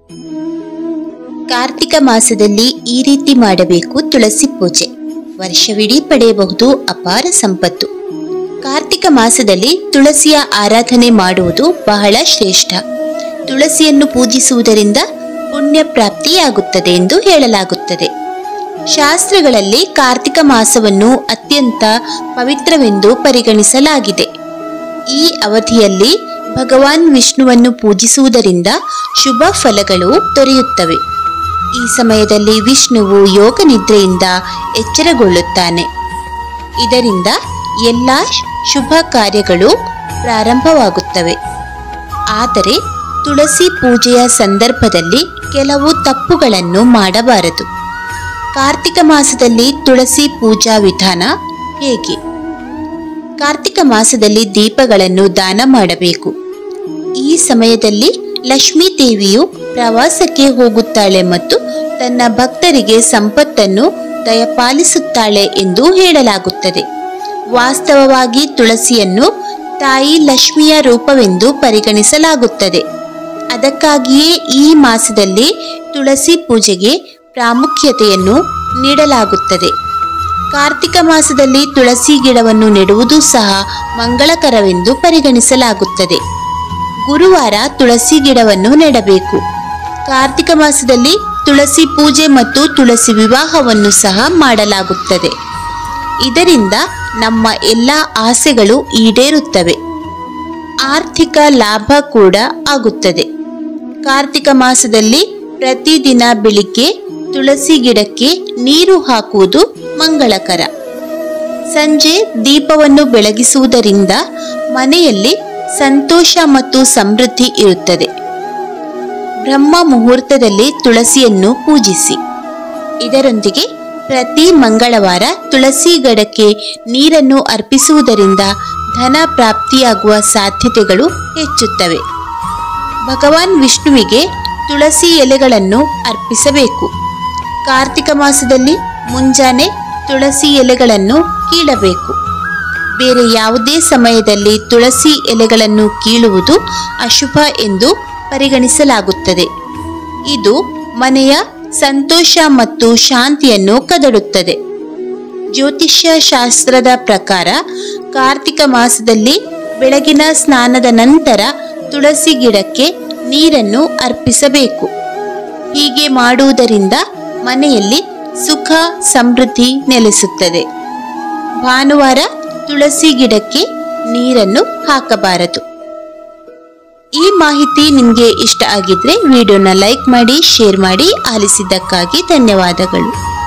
ಕಾರ್ತಿಕ ಮಾಸದಲ್ಲಿ ಈ ರೀತಿ ಮಾಡಬೇಕು ತುಳಸಿ ಪೂಜೆ ವರ್ಷವಿಡೀ ಪಡೆಯಬಹುದು ಅಪಾರ ಸಂಪತ್ತು ಕಾರ್ತಿಕ ಮಾಸದಲ್ಲಿ ತುಳಸಿಯ ಆರಾಧನೆ ಮಾಡುವುದು ಬಹಳ ಶ್ರೇಷ್ಠ ತುಳಸಿಯನ್ನು ಪೂಜಿಸುವುದರಿಂದ ಪುಣ್ಯ ಪ್ರಾಪ್ತಿಯಾಗುತ್ತದೆ ಎಂದು ಹೇಳಲಾಗುತ್ತದೆ ಶಾಸ್ತ್ರಗಳಲ್ಲಿ ಕಾರ್ತಿಕ ಮಾಸವನ್ನು ಅತ್ಯಂತ ಪವಿತ್ರವೆಂದು ಪರಿಗಣಿಸಲಾಗಿದೆ ಈ ಅವಧಿಯಲ್ಲಿ ಭಗವಾನ್ ವಿಷ್ಣುವನ್ನು ಪೂಜಿಸುವುದರಿಂದ ಶುಭ ಫಲಗಳು ದೊರೆಯುತ್ತವೆ ಈ ಸಮಯದಲ್ಲಿ ವಿಷ್ಣುವು ಯೋಗ ನಿದ್ರೆಯಿಂದ ಎಚ್ಚರಗೊಳ್ಳುತ್ತಾನೆ ಇದರಿಂದ ಎಲ್ಲ ಶುಭ ಕಾರ್ಯಗಳು ಪ್ರಾರಂಭವಾಗುತ್ತವೆ ಆದರೆ ತುಳಸಿ ಪೂಜೆಯ ಸಂದರ್ಭದಲ್ಲಿ ಕೆಲವು ತಪ್ಪುಗಳನ್ನು ಮಾಡಬಾರದು ಕಾರ್ತಿಕ ಮಾಸದಲ್ಲಿ ತುಳಸಿ ಪೂಜಾ ವಿಧಾನ ಹೇಗೆ ಕಾರ್ತಿಕ ಮಾಸದಲ್ಲಿ ದೀಪಗಳನ್ನು ದಾನ ಮಾಡಬೇಕು ಈ ಸಮಯದಲ್ಲಿ ಲಕ್ಷ್ಮೀ ದೇವಿಯು ಪ್ರವಾಸಕ್ಕೆ ಹೋಗುತ್ತಾಳೆ ಮತ್ತು ತನ್ನ ಭಕ್ತರಿಗೆ ಸಂಪತ್ತನ್ನು ದಯಪಾಲಿಸುತ್ತಾಳೆ ಎಂದು ಹೇಳಲಾಗುತ್ತದೆ ವಾಸ್ತವವಾಗಿ ತುಳಸಿಯನ್ನು ತಾಯಿ ಲಕ್ಷ್ಮಿಯ ರೂಪವೆಂದು ಪರಿಗಣಿಸಲಾಗುತ್ತದೆ ಅದಕ್ಕಾಗಿಯೇ ಈ ಮಾಸದಲ್ಲಿ ತುಳಸಿ ಪೂಜೆಗೆ ಪ್ರಾಮುಖ್ಯತೆಯನ್ನು ನೀಡಲಾಗುತ್ತದೆ ಕಾರ್ತಿಕ ಮಾಸದಲ್ಲಿ ತುಳಸಿ ಗಿಡವನ್ನು ನೆಡುವುದು ಸಹ ಮಂಗಳಕರವೆಂದು ಪರಿಗಣಿಸಲಾಗುತ್ತದೆ ಗುರುವಾರ ತುಳಸಿ ಗಿಡವನ್ನು ನೆಡಬೇಕು ಕಾರ್ತಿಕ ಮಾಸದಲ್ಲಿ ತುಳಸಿ ಪೂಜೆ ಮತ್ತು ತುಳಸಿ ವಿವಾಹವನ್ನು ಸಹ ಮಾಡಲಾಗುತ್ತದೆ ಇದರಿಂದ ನಮ್ಮ ಎಲ್ಲ ಆಸೆಗಳು ಈಡೇರುತ್ತವೆ ಆರ್ಥಿಕ ಲಾಭ ಕೂಡ ಆಗುತ್ತದೆ ಕಾರ್ತಿಕ ಮಾಸದಲ್ಲಿ ಪ್ರತಿದಿನ ಬೆಳಿಗ್ಗೆ ತುಳಸಿ ಗಿಡಕ್ಕೆ ನೀರು ಹಾಕುವುದು ಮಂಗಳಕರ ಸಂಜೆ ದೀಪವನ್ನು ಬೆಳಗಿಸುವುದರಿಂದ ಮನೆಯಲ್ಲಿ ಸಂತೋಷ ಮತ್ತು ಸಮೃದ್ಧಿ ಇರುತ್ತದೆ ಬ್ರಹ್ಮ ಮುಹೂರ್ತದಲ್ಲಿ ತುಳಸಿಯನ್ನು ಪೂಜಿಸಿ ಇದರೊಂದಿಗೆ ಪ್ರತಿ ಮಂಗಳವಾರ ತುಳಸಿ ಗಿಡಕ್ಕೆ ನೀರನ್ನು ಅರ್ಪಿಸುವುದರಿಂದ ಧನ ಪ್ರಾಪ್ತಿಯಾಗುವ ಸಾಧ್ಯತೆಗಳು ಹೆಚ್ಚುತ್ತವೆ ಭಗವಾನ್ ವಿಷ್ಣುವಿಗೆ ತುಳಸಿ ಎಲೆಗಳನ್ನು ಅರ್ಪಿಸಬೇಕು ಕಾರ್ತಿಕ ಮಾಸದಲ್ಲಿ ಮುಂಜಾನೆ ತುಳಸಿ ಎಲೆಗಳನ್ನು ಕೀಳಬೇಕು ಬೇರೆ ಯಾವುದೇ ಸಮಯದಲ್ಲಿ ತುಳಸಿ ಎಲೆಗಳನ್ನು ಕೀಳುವುದು ಅಶುಭ ಎಂದು ಪರಿಗಣಿಸಲಾಗುತ್ತದೆ ಇದು ಮನೆಯ ಸಂತೋಷ ಮತ್ತು ಶಾಂತಿಯನ್ನು ಕದಡುತ್ತದೆ ಜ್ಯೋತಿಷ್ಯ ಶಾಸ್ತ್ರದ ಪ್ರಕಾರ ಕಾರ್ತಿಕ ಮಾಸದಲ್ಲಿ ಬೆಳಗಿನ ಸ್ನಾನದ ನಂತರ ತುಳಸಿ ಗಿಡಕ್ಕೆ ನೀರನ್ನು ಅರ್ಪಿಸಬೇಕು ಹೀಗೆ ಮಾಡುವುದರಿಂದ ಮನೆಯಲ್ಲಿ ಸುಖ ಸಮೃದ್ಧಿ ನೆಲೆಸುತ್ತದೆ ಭಾನುವಾರ ತುಳಸಿ ಗಿಡಕ್ಕೆ ನೀರನ್ನು ಹಾಕಬಾರದು ಈ ಮಾಹಿತಿ ನಿಮಗೆ ಇಷ್ಟ ಆಗಿದ್ರೆ ವಿಡಿಯೋನ ಲೈಕ್ ಮಾಡಿ ಶೇರ್ ಮಾಡಿ ಆಲಿಸಿದ್ದಕ್ಕಾಗಿ ಧನ್ಯವಾದಗಳು